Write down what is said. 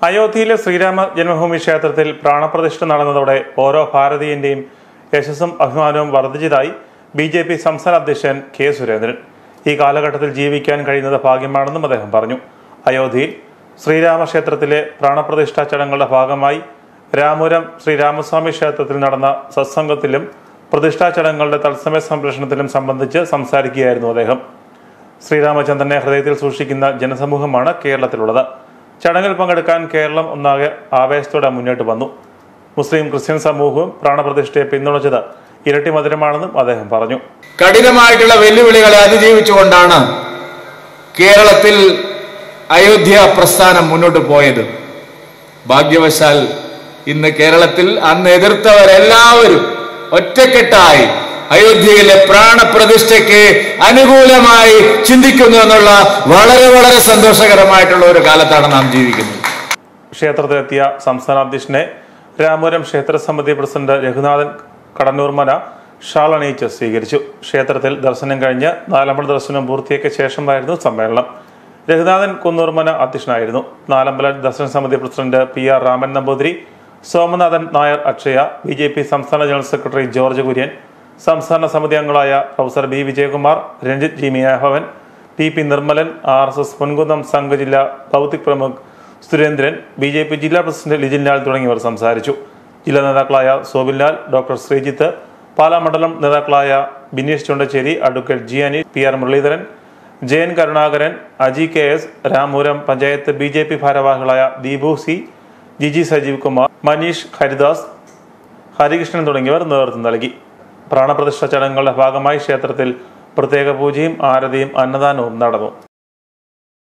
അയോധ്യയിലെ ശ്രീരാമ ജന്മഭൂമി ക്ഷേത്രത്തിൽ പ്രാണപ്രതിഷ്ഠ നടന്നതോടെ ഓരോ ഭാരതീയന്റെയും യശസ്സും അഭിമാനവും വർദ്ധിച്ചതായി ബി ജെ പി സംസ്ഥാന അധ്യക്ഷൻ കെ സുരേന്ദ്രൻ ഈ കാലഘട്ടത്തിൽ ജീവിക്കാൻ കഴിയുന്നത് ഭാഗ്യമാണെന്നും അദ്ദേഹം പറഞ്ഞു അയോധ്യയിൽ ശ്രീരാമക്ഷേത്രത്തിലെ പ്രാണപ്രതിഷ്ഠാ ചടങ്ങുകളുടെ ഭാഗമായി രാമപുരം ശ്രീരാമസ്വാമി ക്ഷേത്രത്തിൽ നടന്ന സത്സംഗത്തിലും പ്രതിഷ്ഠാ ചടങ്ങുകളുടെ തത്സമയ സംരക്ഷണത്തിലും സംബന്ധിച്ച് സംസാരിക്കുകയായിരുന്നു അദ്ദേഹം ശ്രീരാമചന്ദ്രനെ ഹൃദയത്തിൽ സൂക്ഷിക്കുന്ന ജനസമൂഹമാണ് കേരളത്തിലുള്ളത് ചടങ്ങിൽ പങ്കെടുക്കാൻ കേരളം ഒന്നാകെ ആവേശത്തോടെ മുന്നോട്ട് വന്നു മുസ്ലിം ക്രിസ്ത്യൻ സമൂഹവും പ്രാണപ്രതിഷ്ഠയെ പിന്തുണച്ചത് ഇരട്ടി മധുരമാണെന്നും അദ്ദേഹം പറഞ്ഞു കഠിനമായിട്ടുള്ള വെല്ലുവിളികളെ അതിജീവിച്ചുകൊണ്ടാണ് കേരളത്തിൽ അയോധ്യ പ്രസ്ഥാനം മുന്നോട്ട് പോയത് ഭാഗ്യവശാൽ ഇന്ന് കേരളത്തിൽ അന്ന് എതിർത്തവരെല്ലാവരും ഒറ്റക്കെട്ടായി അയോധ്യയിലെ പ്രാണപ്രതിഷ്ഠയ്ക്ക് അനുകൂലമായി ചിന്തിക്കുന്നു എന്നുള്ള വളരെ വളരെ സന്തോഷകരമായിട്ടുള്ള ഒരു കാലത്താണ് നാം ജീവിക്കുന്നത് ക്ഷേത്രത്തിലെത്തിയ സംസ്ഥാന അധ്യക്ഷനെ രാമപുരം ക്ഷേത്ര സമിതി പ്രസിഡന്റ് രഘുനാഥൻ കടന്നൂർമന ഷാൾ അണിയിച്ച് സ്വീകരിച്ചു ക്ഷേത്രത്തിൽ ദർശനം കഴിഞ്ഞ് നാലമ്പല ദർശനം പൂർത്തിയാക്കിയ ശേഷമായിരുന്നു സമ്മേളനം രഘുനാഥൻ കുന്നൂർമന അധ്യക്ഷനായിരുന്നു നാലമ്പല ദർശന സമിതി president P R Raman Namboothiri Somanathan Nair Akshaya B J P സംസ്ഥാന ജനറൽ സെക്രട്ടറി ജോർജ് കുര്യൻ സംസ്ഥാന സമിതി അംഗങ്ങളായ professor B Vijayakumar Ranjith G Miyabhavan P P Nirmalan R S S Munkunnam സംഘ ജില്ലാ ഭൗതിക് പ്രമുഖ് സുരേന്ദ്രൻ ബി ജെ പി ജില്ലാ പ്രസിഡന്റ് ലിജിൻ ലാൽ തുടങ്ങിയവർ സംസാരിച്ചു ജില്ലാ നേതാക്കളായ സോബിൻലാൽ ഡോക്ടർ ശ്രീജിത്ത് പാലാ മണ്ഡലം നേതാക്കളായ Bineesh Chundacheri advocate G Ani P R Muraleedharan Jayan Karunakaran Aji K S Ramapuram panchayat B J P ഭാരവാഹികളായ ദീപു സി ജിജി സജീവ് കുമാർ മനീഷ് ഹരിദാസ് ഹരികൃഷ്ണൻ തുടങ്ങിയവർ നേതൃത്വം നൽകി പ്രാണപ്രതിഷ്ഠ ചടങ്ങുകളുടെ ഭാഗമായി ക്ഷേത്രത്തിൽ പ്രത്യേക പൂജയും ആരതിയും അന്നദാനവും നടന്നു